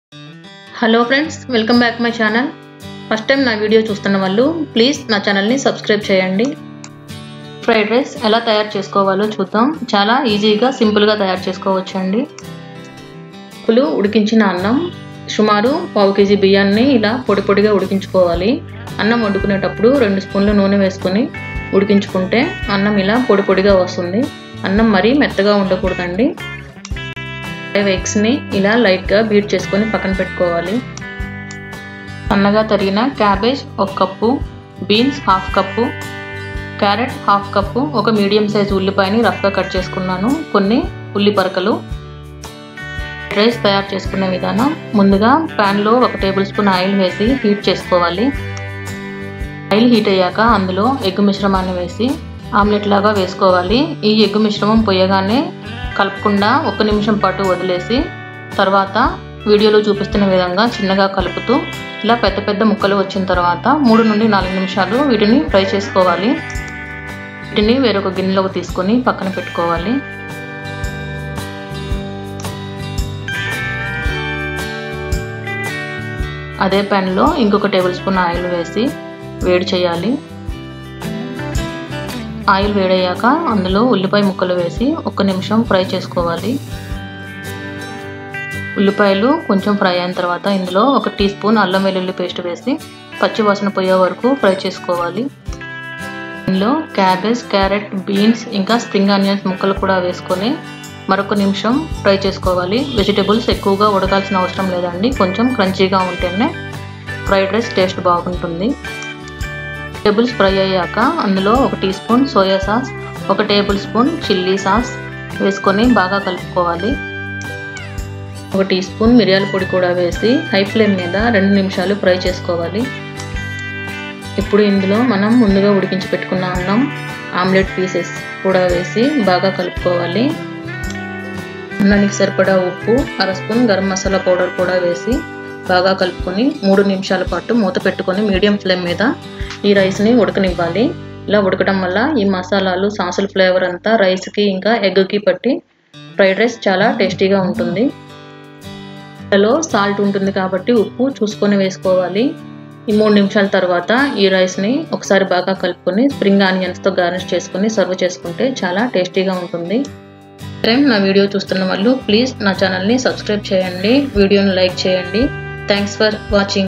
hello friends welcome back my channel first time నా video చూస్తున్న వాళ్ళు ప్లీజ్ నా ఛానల్ని సబ్స్క్రైబ్ చేయండి ఫ్రైడ్ రైస్ ఎలా తయారు చేసుకోవాలో చూద్దాం చాలా ఈజీగా సింపుల్గా తయారు చేసుకోవచ్చండి పులు ఉడికించిన అన్నం సుమారు పావు కేజీ బియ్యాన్ని ఇలా పొడి పొడిగా ఉడికించుకోవాలి అన్నం వండుకునేటప్పుడు రెండు స్పూన్లు నూనె వేసుకొని ఉడికించుకుంటే అన్నం ఇలా పొడి పొడిగా వస్తుంది అన్నం మరీ మెత్తగా ఉండకూడదండి ఫైవ్ ఎగ్స్ని ఇలా లైట్గా బీట్ చేసుకొని పక్కన పెట్టుకోవాలి సన్నగా తరిగిన క్యాబేజ్ ఒక cup beans half cup carrot half cup ఒక మీడియం సైజ్ ఉల్లిపాయని రఫ్గా కట్ చేసుకున్నాను కొన్ని ఉల్లి పరకలు రైస్ తయారు చేసుకునే విధానం ముందుగా ప్యాన్లో ఒక టేబుల్ స్పూన్ ఆయిల్ వేసి హీట్ చేసుకోవాలి ఆయిల్ హీట్ అయ్యాక అందులో ఎగ్ మిశ్రమాన్ని వేసి ఆమ్లెట్ లాగా వేసుకోవాలి ఈ ఎగ్ మిశ్రమం పోయగానే కలపకుండా ఒక నిమిషం పాటు వదిలేసి తర్వాత వీడియోలో చూపిస్తున్న విధంగా చిన్నగా కలుపుతూ ఇలా పెద్ద పెద్ద ముక్కలు వచ్చిన తర్వాత మూడు నుండి నాలుగు నిమిషాలు వీటిని ఫ్రై చేసుకోవాలి వీటిని వేరొక గిన్నెలోకి తీసుకొని పక్కన పెట్టుకోవాలి అదే ప్యాన్లో ఇంకొక టేబుల్ స్పూన్ ఆయిల్ వేసి వేడి చేయాలి ఆయిల్ వేడయ్యాక అందులో ఉల్లిపాయ ముక్కలు వేసి ఒక్క నిమిషం ఫ్రై చేసుకోవాలి ఉల్లిపాయలు కొంచెం ఫ్రై అయిన తర్వాత ఇందులో ఒక టీ స్పూన్ అల్లం వెల్లుల్లి పేస్ట్ వేసి పచ్చి వాసన పోయే వరకు ఫ్రై చేసుకోవాలి ఇందులో క్యాబేజ్ క్యారెట్ బీన్స్ ఇంకా స్ప్రింగ్ ఆనియన్స్ ముక్కలు కూడా వేసుకొని మరొక నిమిషం ఫ్రై చేసుకోవాలి వెజిటేబుల్స్ ఎక్కువగా ఉడకాల్సిన అవసరం లేదండి కొంచెం క్రంచీగా ఉంటేనే ఫ్రైడ్ రైస్ టేస్ట్ బాగుంటుంది వెజిటేబుల్స్ ఫ్రై అయ్యాక అందులో ఒక టీ స్పూన్ సోయా సాస్ ఒక టేబుల్ స్పూన్ చిల్లీ సాస్ వేసుకొని బాగా కలుపుకోవాలి ఒక టీ స్పూన్ మిరియాల పొడి కూడా వేసి హై ఫ్లేమ్ మీద రెండు నిమిషాలు ఫ్రై చేసుకోవాలి ఇప్పుడు ఇందులో మనం ముందుగా ఉడికించి పెట్టుకున్న అన్నం ఆమ్లెట్ పీసెస్ కూడా వేసి బాగా కలుపుకోవాలి అన్నానికి సరిపడా ఉప్పు అర స్పూన్ గరం మసాలా పౌడర్ కూడా వేసి బాగా కలుపుకొని మూడు నిమిషాల పాటు మూత పెట్టుకొని మీడియం ఫ్లేమ్ మీద ఈ రైస్ని ఉడకనివ్వాలి ఇలా ఉడకడం వల్ల ఈ మసాలాలు సాసుల ఫ్లేవర్ అంతా రైస్కి ఇంకా ఎగ్కి పట్టి ఫ్రైడ్ రైస్ చాలా టేస్టీగా ఉంటుంది ఇందులో సాల్ట్ ఉంటుంది కాబట్టి ఉప్పు చూసుకొని వేసుకోవాలి ఈ మూడు నిమిషాల తర్వాత ఈ రైస్ని ఒకసారి బాగా కలుపుకొని స్ప్రింగ్ ఆనియన్స్తో గార్నిష్ చేసుకొని సర్వ్ చేసుకుంటే చాలా టేస్టీగా ఉంటుంది టైం నా వీడియో చూస్తున్న వాళ్ళు ప్లీజ్ నా ఛానల్ని సబ్స్క్రైబ్ చేయండి వీడియోని లైక్ చేయండి థ్యాంక్స్ ఫర్ వాచింగ్